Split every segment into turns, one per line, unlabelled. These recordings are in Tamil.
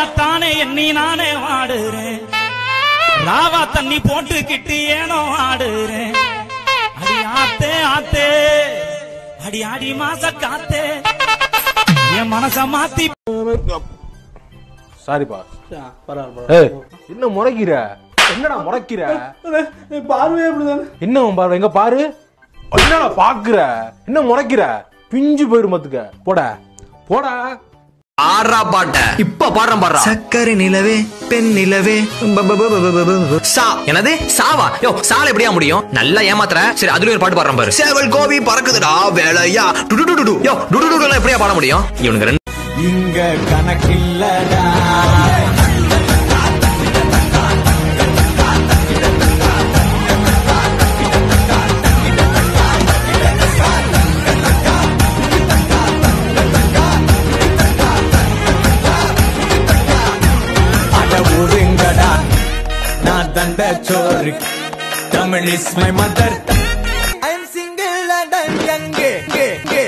உன்னத்தானே எண்ணி நானே வாடுறேன் ராவா தண்ணி போட்டுக்கிட்டு ஏனோ ஆடுறேன் அடி ஆத்தே ஆத்தே அடி ஆடி மாச காத்தே என் மனச மாத்தி
சாரிப்பா
பரவாயில்ல
ஏய் என்ன முறைக்கிற என்னடா முறைக்கிற
பார்வையே அப்படிதானே
என்ன உன் பார்வை எங்க பாரு என்னடா பாக்குற என்ன முறைக்கிற பிஞ்சு போயிரும் பாத்துக்க போடா போடா
ஆறா பாட்ட இப்ப பாடுறேன் பாடுறா
சக்கரை நிலவே பெண் நிலவே ப- ப- ப- ப- ப- ப- ப-
சா என்னது சாவா யோ சால எப்படியா முடியும் நல்லா ஏமாத்துற சரி அதுல ஒரு பாட்டு பாடுறேன் பாரு சேவல் கோவி பறக்குதுடா வேலையா டுடு டுடு டு யோ டுடு டுடு எப்படியா பாட முடியும் இவனுக்கு ரெண்டு
இங்க கணக்கில்லடா அட ஒழுங்கடா நான் தண்ட சோறு Tamil is my mother I am single and I am young கே கே கே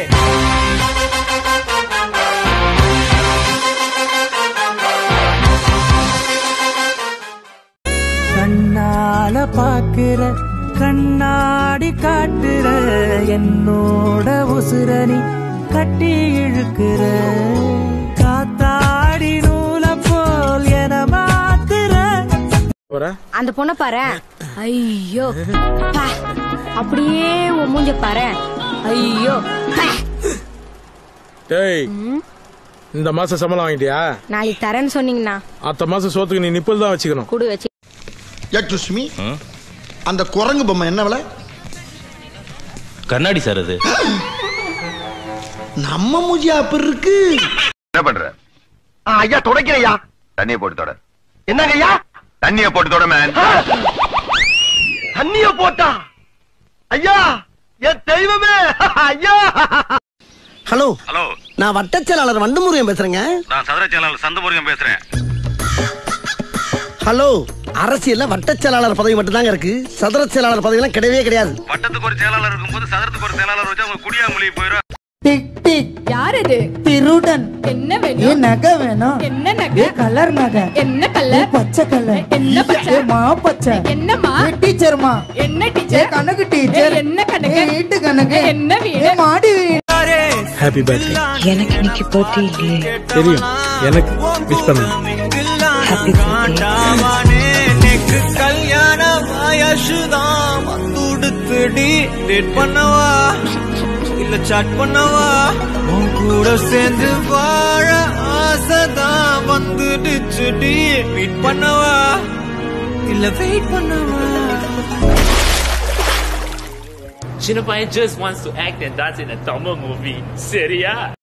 கண்ணால பாக்குற கண்ணாடி காட்டுற என்னோட உசுரணி கட்டி இழுக்கிற காத்தாடி நூல போல் என மாத்துற
அந்த பொண்ண பாரு ஐயோ பா. அப்படியே உன் மூஞ்ச பாரு ஐயோ பா.
டேய் இந்த மாசம் சம்பளம் வாங்கிட்டியா
நாளைக்கு தரேன்னு சொன்னீங்கண்ணா
அத்த மாசம் சோத்துக்கு நீ நிப்பல் தான் வச்சுக்கணும்
குடு வச்சு
யக்ஷுஷ்மி அந்த குரங்கு பொம்மை என்ன விலை
கண்ணாடி சார் அது
நம்ம மூஜியா அப்படி இருக்கு
என்ன பண்ற ஐயா துடைக்கிறையா தண்ணிய போட்டு தொட என்னங்க ஐயா தண்ணிய போட்டு தொட மேன் தண்ணிய போட்டா ஐயா என் தெய்வமே ஐயா
ஹலோ
ஹலோ
நான் வட்டச் செயலாளர் வண்டமுருகன் பேசுறேங்க
நான் சதுர செயலாளர் சந்தமுருகன் பேசுறேன்
ஹலோ அரசியல்ல வட்டச் செயலாளர் பதவி மட்டும்தாங்க இருக்கு சதுர செயலாளர் பதவி எல்லாம் கிடையவே கிடையாது
வட்டத்துக்கு ஒரு செயலாளர் இருக்கும்போது சதுரத்துக்கு ஒரு செயலாளர் வச்சு அவங்க குடியா மொழி போயிடும்
டிக் டிக்
யார் இது
திருடன்
என்ன
ஏ
வேணும்
நகை வேணும்
என்ன
ஏ
நகை
கலர் நகை
என்ன
ஏ
கலர்
பச்சை கலர்
என்ன பச்சை?
ஏ மா பச்சை
என்னம்மா
ஏ டீச்சர்மா
என்ன
ஏ
டீச்சர்
கணக்கு டீச்சர்
ஏ, என்ன கணக்கு?
ஏ வீட்டு கணக்கு
என்ன வீடு?
ஏ மாடி வீடு
ஹாப்பி பர்த்டே
எனக்கு இன்னைக்கு பர்த்டே இல்லையே
தெரியும் எனக்கு விஷ் பண்ணு
ஹாப்பி பர்த்டே
எனக்கு கல்யாணம் வயசுதான் வந்துடுத்துடி டேட் பண்ணவா இல்ல சாட் பண்ணவா உன் கூட சேர்ந்து வாழ ஆசைதான் வந்துடுச்சுடி மீட் பண்ணவா இல்ல வெயிட் பண்ணவா
சின்ன பையன் just wants to act and dance in a Tamil movie சரியா